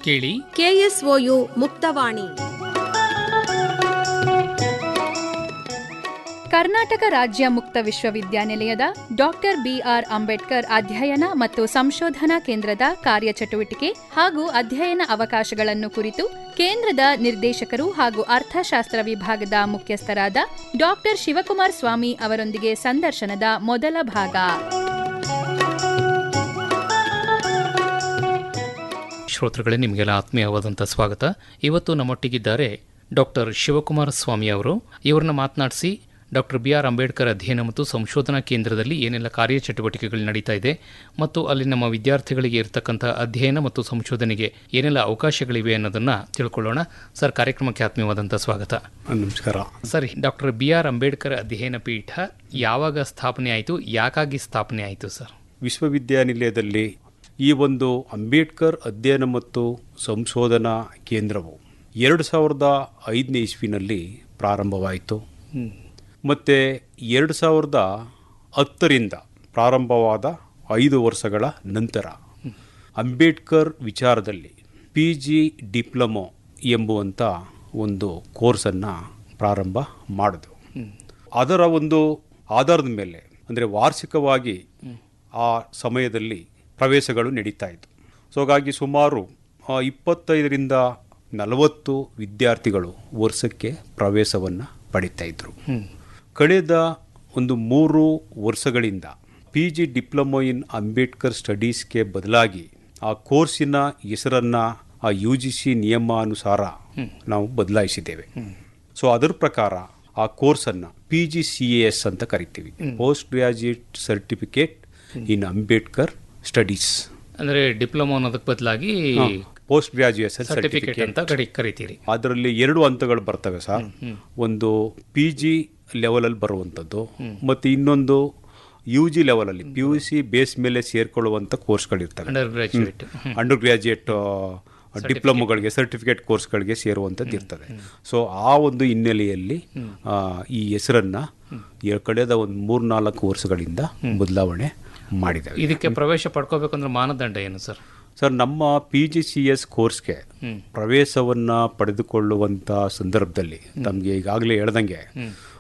ಕೇಳಿ ಕೆಎಸ್ಒಯು ಮುಕ್ತವಾಣಿ ಕರ್ನಾಟಕ ರಾಜ್ಯ ಮುಕ್ತ ವಿಶ್ವವಿದ್ಯಾನಿಲಯದ ಡಾಕ್ಟರ್ ಬಿಆರ್ ಅಂಬೇಡ್ಕರ್ ಅಧ್ಯಯನ ಮತ್ತು ಸಂಶೋಧನಾ ಕೇಂದ್ರದ ಕಾರ್ಯಚಟುವಟಿಕೆ ಹಾಗೂ ಅಧ್ಯಯನ ಅವಕಾಶಗಳನ್ನು ಕುರಿತು ಕೇಂದ್ರದ ನಿರ್ದೇಶಕರು ಹಾಗೂ ಅರ್ಥಶಾಸ್ತ್ರ ವಿಭಾಗದ ಮುಖ್ಯಸ್ಥರಾದ ಡಾಕ್ಟರ್ ಶಿವಕುಮಾರ್ ಸ್ವಾಮಿ ಅವರೊಂದಿಗೆ ಸಂದರ್ಶನದ ಮೊದಲ ಭಾಗ ಶ್ರೋತೃಗಳೇ ನಿಮಗೆಲ್ಲ ಆತ್ಮೀಯವಾದಂಥ ಸ್ವಾಗತ ಇವತ್ತು ನಮ್ಮೊಟ್ಟಿಗಿದ್ದಾರೆ ಡಾಕ್ಟರ್ ಶಿವಕುಮಾರ ಸ್ವಾಮಿ ಅವರು ಇವರನ್ನ ಮಾತನಾಡಿಸಿ ಡಾಕ್ಟರ್ ಬಿ ಆರ್ ಅಂಬೇಡ್ಕರ್ ಅಧ್ಯಯನ ಮತ್ತು ಸಂಶೋಧನಾ ಕೇಂದ್ರದಲ್ಲಿ ಏನೆಲ್ಲ ಕಾರ್ಯಚಟುವಟಿಕೆಗಳು ನಡೀತಾ ಇದೆ ಮತ್ತು ಅಲ್ಲಿ ನಮ್ಮ ವಿದ್ಯಾರ್ಥಿಗಳಿಗೆ ಇರತಕ್ಕಂಥ ಅಧ್ಯಯನ ಮತ್ತು ಸಂಶೋಧನೆಗೆ ಏನೆಲ್ಲ ಅವಕಾಶಗಳಿವೆ ಅನ್ನೋದನ್ನು ತಿಳ್ಕೊಳ್ಳೋಣ ಸರ್ ಕಾರ್ಯಕ್ರಮಕ್ಕೆ ಆತ್ಮೀಯವಾದಂಥ ಸ್ವಾಗತ ನಮಸ್ಕಾರ ಸರಿ ಡಾಕ್ಟರ್ ಬಿ ಆರ್ ಅಂಬೇಡ್ಕರ್ ಅಧ್ಯಯನ ಪೀಠ ಯಾವಾಗ ಸ್ಥಾಪನೆ ಆಯಿತು ಯಾಕಾಗಿ ಸ್ಥಾಪನೆ ಆಯಿತು ಸರ್ ವಿಶ್ವವಿದ್ಯಾನಿಲಯದಲ್ಲಿ ಈ ಒಂದು ಅಂಬೇಡ್ಕರ್ ಅಧ್ಯಯನ ಮತ್ತು ಸಂಶೋಧನಾ ಕೇಂದ್ರವು ಎರಡು ಸಾವಿರದ ಐದನೇ ಇಸ್ವಿನಲ್ಲಿ ಪ್ರಾರಂಭವಾಯಿತು ಮತ್ತು ಎರಡು ಸಾವಿರದ ಹತ್ತರಿಂದ ಪ್ರಾರಂಭವಾದ ಐದು ವರ್ಷಗಳ ನಂತರ ಅಂಬೇಡ್ಕರ್ ವಿಚಾರದಲ್ಲಿ ಪಿ ಜಿ ಡಿಪ್ಲೊಮೊ ಎಂಬುವಂಥ ಒಂದು ಕೋರ್ಸನ್ನು ಪ್ರಾರಂಭ ಮಾಡಿದ್ರು ಅದರ ಒಂದು ಆಧಾರದ ಮೇಲೆ ಅಂದರೆ ವಾರ್ಷಿಕವಾಗಿ ಆ ಸಮಯದಲ್ಲಿ ಪ್ರವೇಶಗಳು ನಡೀತಾ ಇತ್ತು ಸೊ ಹಾಗಾಗಿ ಸುಮಾರು ಆ, ಇಪ್ಪತ್ತೈದರಿಂದ ನಲವತ್ತು ವಿದ್ಯಾರ್ಥಿಗಳು ವರ್ಷಕ್ಕೆ ಪ್ರವೇಶವನ್ನು ಪಡಿತಾ ಇದ್ರು ಕಳೆದ ಒಂದು ಮೂರು ವರ್ಷಗಳಿಂದ P G diploma in Ambedkar ಸ್ಟಡೀಸ್ಗೆ ಬದಲಾಗಿ ಆ ಕೋರ್ಸಿನ ಹೆಸರನ್ನು ಆ ಯು ಜಿ ಸಿ ನಿಯಮಾನುಸಾರ ನಾವು ಬದಲಾಯಿಸಿದ್ದೇವೆ ಸೊ ಅದರ ಪ್ರಕಾರ ಆ ಕೋರ್ಸನ್ನು ಪಿ ಜಿ ಸಿ ಎಸ್ ಅಂತ ಕರಿತೀವಿ postgraduate certificate in Ambedkar studies ಅಂದರೆ ಡಿಪ್ಲೊಮಾ ಅನ್ನೋದಕ್ಕೆ ಬದಲಾಗಿ ಪೋಸ್ಟ್ ಗ್ರಾಜ್ಯುಯೇಷನ್ ಸರ್ಟಿಫಿಕೇಟ್ ಸರ್ಟಿಫಿಕೇಟ್ ಅಂತ ಕರಿ ಕರಿತೀರಿ ಅದರಲ್ಲಿ ಎರಡು ಹಂತಗಳು ಬರ್ತವೆ ಸರ್ ಒಂದು ಪಿ ಜಿ ಲೆವೆಲಲ್ಲಿ ಬರುವಂಥದ್ದು ಮತ್ತು ಇನ್ನೊಂದು ಯು ಜಿ ಲೆವೆಲಲ್ಲಿ ಪಿ ಯು ಸಿ ಬೇಸ್ ಮೇಲೆ ಸೇರ್ಕೊಳ್ಳುವಂಥ ಕೋರ್ಸ್ಗಳಿರ್ತವೆ ಅಂಡರ್ ಗ್ರಾಜ್ಯುಯೇಟ್ ಅಂಡರ್ ಗ್ರಾಜ್ಯುಯೇಟ್ ಡಿಪ್ಲೊಮೊಗಳಿಗೆ ಸರ್ಟಿಫಿಕೇಟ್ ಕೋರ್ಸ್ಗಳಿಗೆ ಸೇರುವಂಥದ್ದು ಇರ್ತದೆ ಸೊ ಆ ಒಂದು ಹಿನ್ನೆಲೆಯಲ್ಲಿ ಆ, ಈ ಹೆಸರನ್ನ ಈ ಕಳೆದ ಒಂದು ಮೂರ್ನಾಲ್ಕು ವರ್ಷಗಳಿಂದ ಬದಲಾವಣೆ ಮಾಡಿದ್ದೇವೆ ಇದಕ್ಕೆ ಪ್ರವೇಶ ಪಡ್ಕೋಬೇಕಂದ್ರೆ ಮಾನದಂಡ ಏನು ಸರ್ ಸರ್ ನಮ್ಮ ಪಿ ಜಿ ಸಿ ಎಸ್ ಕೋರ್ಸ್ಗೆ ಪ್ರವೇಶವನ್ನ ಪಡೆದುಕೊಳ್ಳುವಂಥ ಸಂದರ್ಭದಲ್ಲಿ ತಮಗೆ ಈಗಾಗಲೇ ಹೇಳ್ದಂಗೆ